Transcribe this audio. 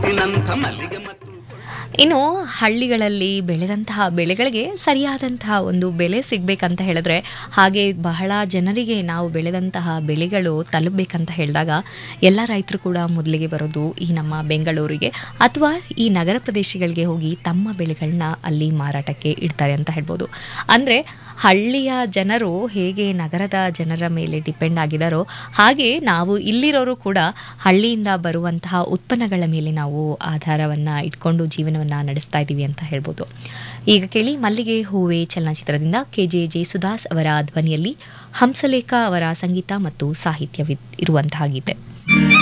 ಮುತ್ತಿನಂಥ ಮಲ್ಲಿಗೆ ಮತ್ತು ಇನ್ನು ಹಳ್ಳಿಗಳಲ್ಲಿ ಬೆಳೆದಂತಹ ಬೆಳೆಗಳಿಗೆ ಸರಿಯಾದಂತಹ ಒಂದು ಬೆಲೆ ಸಿಗಬೇಕಂತ ಹೇಳಿದ್ರೆ ಹಾಗೆ ಬಹಳ ಜನರಿಗೆ ನಾವು ಬೆಳೆದಂತಹ ಬೆಳೆಗಳು ತಲುಪಬೇಕಂತ ಹೇಳಿದಾಗ ಎಲ್ಲ ರೈತರು ಕೂಡ ಮೊದಲಿಗೆ ಬರೋದು ಈ ನಮ್ಮ ಬೆಂಗಳೂರಿಗೆ ಅಥವಾ ಈ ನಗರ ಪ್ರದೇಶಗಳಿಗೆ ಹೋಗಿ ತಮ್ಮ ಬೆಳೆಗಳನ್ನ ಅಲ್ಲಿ ಮಾರಾಟಕ್ಕೆ ಇಡ್ತಾರೆ ಅಂತ ಹೇಳ್ಬೋದು ಅಂದರೆ ಹಳ್ಳಿಯ ಜನರು ಹೇಗೆ ನಗರದ ಜನರ ಮೇಲೆ ಡಿಪೆಂಡ್ ಆಗಿದಾರೋ ಹಾಗೆ ನಾವು ಇಲ್ಲಿರೋರು ಕೂಡ ಹಳ್ಳಿಯಿಂದ ಬರುವಂತಹ ಉತ್ಪನ್ನಗಳ ಮೇಲೆ ನಾವು ಆಧಾರವನ್ನು ಇಟ್ಕೊಂಡು ಜೀವನವನ್ನು ನಡೆಸ್ತಾ ಇದ್ದೀವಿ ಅಂತ ಹೇಳ್ಬೋದು ಈಗ ಕೇಳಿ ಮಲ್ಲಿಗೆ ಹೂವೆ ಚಲನಚಿತ್ರದಿಂದ ಕೆ ಜೆ ಜಯಸುದಾಸ್ ಅವರ ಧ್ವನಿಯಲ್ಲಿ ಹಂಸಲೇಖ ಅವರ ಸಂಗೀತ ಮತ್ತು ಸಾಹಿತ್ಯವಿರುವಂತಹ ಗೀತೆ